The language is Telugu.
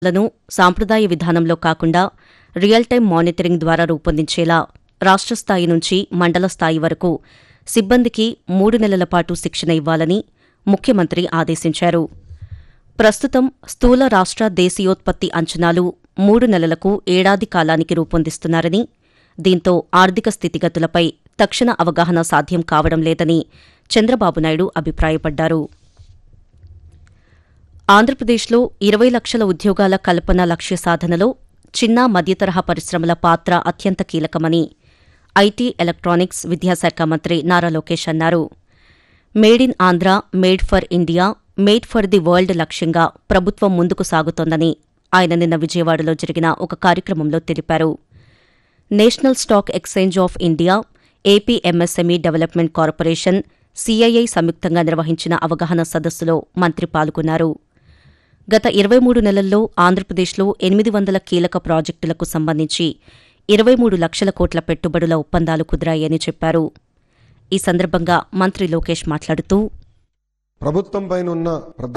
లను సాంప్రదాయ విధానంలో కాకుండా రియల్ టైం మానిటరింగ్ ద్వారా రూపొందించేలా రాష్ట్ర స్థాయి నుంచి మండల స్థాయి వరకు సిబ్బందికి మూడు నెలల పాటు శిక్షణ ఇవ్వాలని ముఖ్యమంత్రి ఆదేశించారు ప్రస్తుతం స్థూల రాష్ట్ర దేశీయోత్పత్తి అంచనాలు మూడు నెలలకు ఏడాది కాలానికి రూపొందిస్తున్నారని దీంతో ఆర్థిక స్థితిగతులపై తక్షణ అవగాహన సాధ్యం కావడం లేదని చంద్రబాబు నాయుడు అభిప్రాయపడ్డారు ఆంధ్రప్రదేశ్లో ఇరవై లక్షల ఉద్యోగాల కల్పన లక్ష్య సాధనలో చిన్న మధ్యతరహా పరిశ్రమల పాత్ర అత్యంత కీలకమని ఐటీ ఎలక్ట్రానిక్స్ విద్యాశాఖ మంత్రి నారా లోకేష్ అన్నారు made in Andhra made for India made for the world లక్ష్యంగా ప్రభుత్వం ముందుకు సాగుతోందని ఆయన నిన్న విజయవాడలో జరిగిన ఒక కార్యక్రమంలో తెలిపారు national stock exchange of India AP MSME development corporation CII సంయుక్తంగా నిర్వహించిన అవగాహన సదస్సులో మంత్రి పాల్గొన్నారు గత ఇరవై మూడు నెలల్లో ఆంధ్రప్రదేశ్లో ఎనిమిది వందల కీలక ప్రాజెక్టులకు సంబంధించి ఇరవై మూడు లక్షల కోట్ల పెట్టుబడుల ఒప్పందాలు కుదిరాయని చెప్పారు ఈ సందర్భంగా మంత్రి లోకేష్ మాట్లాడుతూ ప్రభుత్వం పైన ఉన్న